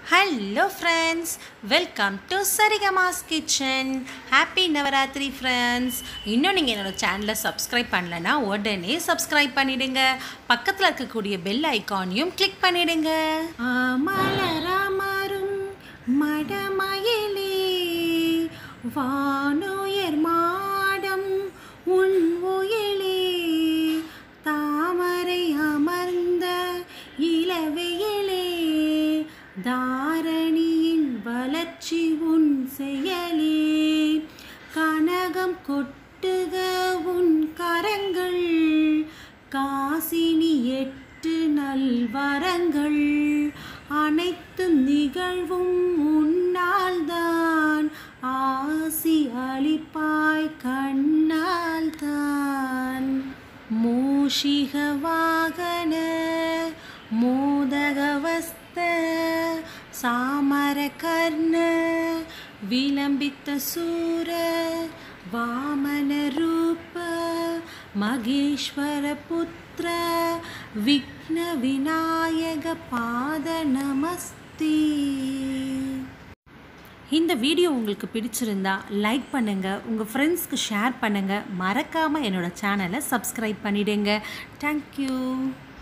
hello friends welcome to Sarigama's kitchen happy Navratri friends இன்னும் நீங்கள் என்னோடய சேனலை சப்ஸ்கிரைப் பண்ணலன்னா உடனே சப்ஸ்கிரைப் பண்ணிடுங்க பக்கத்தில் இருக்கக்கூடிய பெல் ஐக்கானையும் கிளிக் பண்ணிடுங்க மலராமரும் மடமயிலே வானுயர் மாடம் உன் உயிலே தாமரை அமர்ந்த இளவெயிலே தாரணியின் வளர்ச்சி உன் செயலே கனகம் கொட்டுக உன் கரங்கள் காசினி எட்டு நல்வரங்கள் அனைத்தும் நிகழ்வும் உன்னால்தான் ஆசி அளிப்பாய் கண்ணால்தான் மூஷிக வாகன மோதகவஸ்த சாமர கர்ண விளம்பித்த சூர வாமன ரூப மகேஸ்வர புத்திர விக்ன விநாயக பாத நமஸ்தே இந்த வீடியோ உங்களுக்கு பிடிச்சிருந்தா லைக் பண்ணுங்கள் உங்கள் ஃப்ரெண்ட்ஸ்க்கு ஷேர் பண்ணுங்கள் மறக்காமல் என்னோடய சேனலை சப்ஸ்கிரைப் பண்ணிவிடுங்க தேங்க்யூ